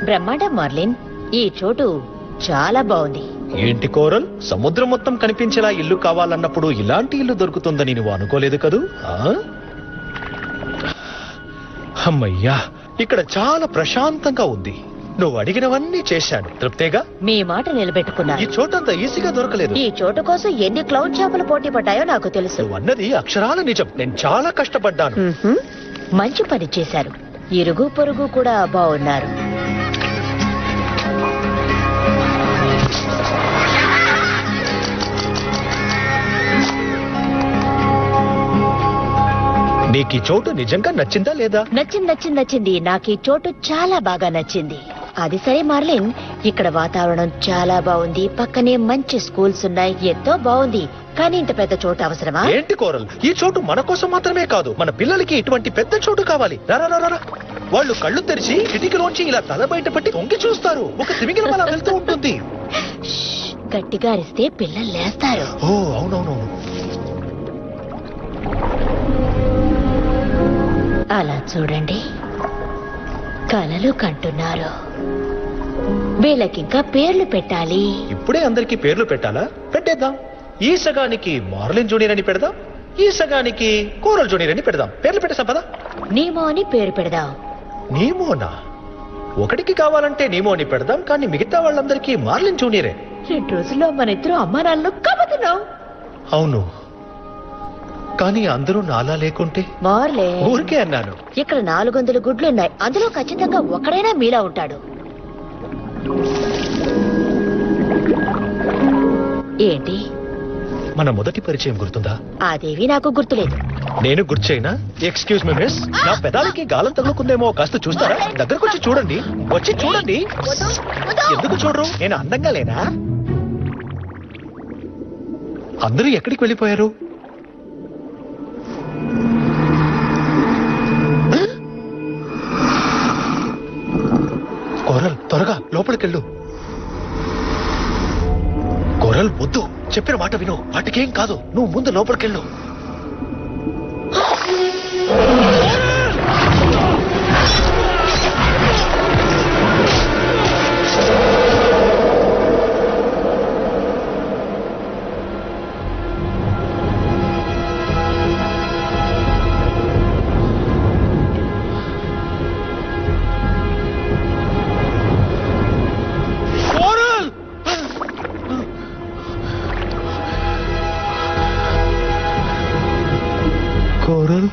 బ్రహ్మాండం మార్లిన్ ఈ చోటు చాలా బాగుంది ఏంటి కోరల్ సముద్రం మొత్తం కనిపించేలా ఇల్లు కావాలన్నప్పుడు ఇలాంటి ఇల్లు దొరుకుతుందని నువ్వు అనుకోలేదు కదూ ఆ? అమ్మయ్యా ఇక్కడ చాలా ప్రశాంతంగా ఉంది నువ్వు అడిగినవన్నీ చేశాను తృప్తేగా మీ మాట ఈ నిలబెట్టుకున్నారు చోటంత ఈజీగా దొరకలేదు ఈ చోటు కోసం ఎన్ని క్లౌన్ చేపలు పోటీ పడ్డాయో నాకు తెలుసు నువ్వు అన్నది అక్షరాల నిజం నేను చాలా కష్టపడ్డాను మ్మ్హ్మ్. మంచి పని చేశారు ఇరుగు పొరుగు కూడా బాగున్నారు నీకు ఈ చోటు నిజంగా నచ్చిందా లేదా నచ్చింది నచ్చింది నచ్చింది నాకు ఈ చోటు చాలా బాగా నచ్చింది అది సరే మార్లిన్ ఇక్కడ వాతావరణం చాలా బాగుంది పక్కనే మంచి స్కూల్స్ ఉన్నాయి ఎంతో బాగుంది కానీ ఇంత పెద్ద చోటు అవసరమా ఏంటి కోరల్ ఈ చోటు మన కోసం మాత్రమే కాదు మన పిల్లలకి ఇటువంటి పెద్ద చోటు కావాలి రా, రా, రా, రా, రా. వాళ్ళు కళ్ళు తెరిచి కిటికీలోంచి ఇలా తల బయట పెట్టి తొంగి చూస్తారు ఒక తిమింగలం అలా వెళ్తూ ఉంటుంది షష్, గట్టిగా అరిస్తే పిల్లలు లేస్తారు ఓ అవునవునవును అలా చూడండి కలలు కంటున్నారు వీళ్ళకింకా పేర్లు పెట్టాలి ఇప్పుడే అందరికి పేర్లు పెట్టాలా పెట్టేద్దాం ఈ సగానికి మార్లిన్ జూనియర్ అని పెడదాం ఈ సగానికి కోరల్ జూనియర్ అని పెడదాం పేర్లు పెట్టేసాం పదా నీమో అని పేరు పెడదాం నీమోనా ఒకటికి కావాలంటే నీమో అని పెడదాం కానీ మిగతా వాళ్ళందరికీ మార్లిన్ జూనియరే రెండు రోజుల్లో మన ఇద్దరు అమ్మా నాన్నలు కబుతున్నాం అవును కానీ అందరూ నాలా లేకుంటే మార్లే ఊరికే అన్నాను ఇక్కడ నాలుగు వందల గుడ్లున్నాయి అందులో ఖచ్చితంగా ఒకడైనా మీలా ఉంటాడు ఏంటి మన మొదటి పరిచయం గుర్తుందా అదేవి నాకు గుర్తులేదు నేను గుర్చైనా ఎక్స్క్యూజ్ మీ మిస్ నా పెదాలకి గాలం తగులుకుందేమో కాస్త చూస్తారా దగ్గరకు వచ్చి చూడండి వచ్చి చూడండి ఎందుకు చూడరు నేను అందంగా లేనా అందరూ ఎక్కడికి వెళ్ళిపోయారు కోరల్ త్వరగా లోపలికెళ్ళు కోరల్ వద్దు చెప్పిన మాట విను వాటికేం కాదు నువ్వు ముందు లోపలికెళ్ళు కోరల్ కోరల్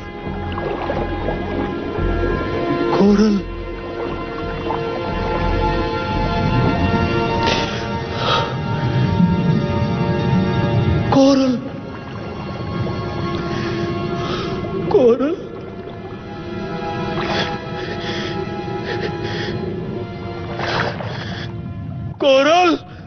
కోరల్ కోరల్ కోరల్ కోరల్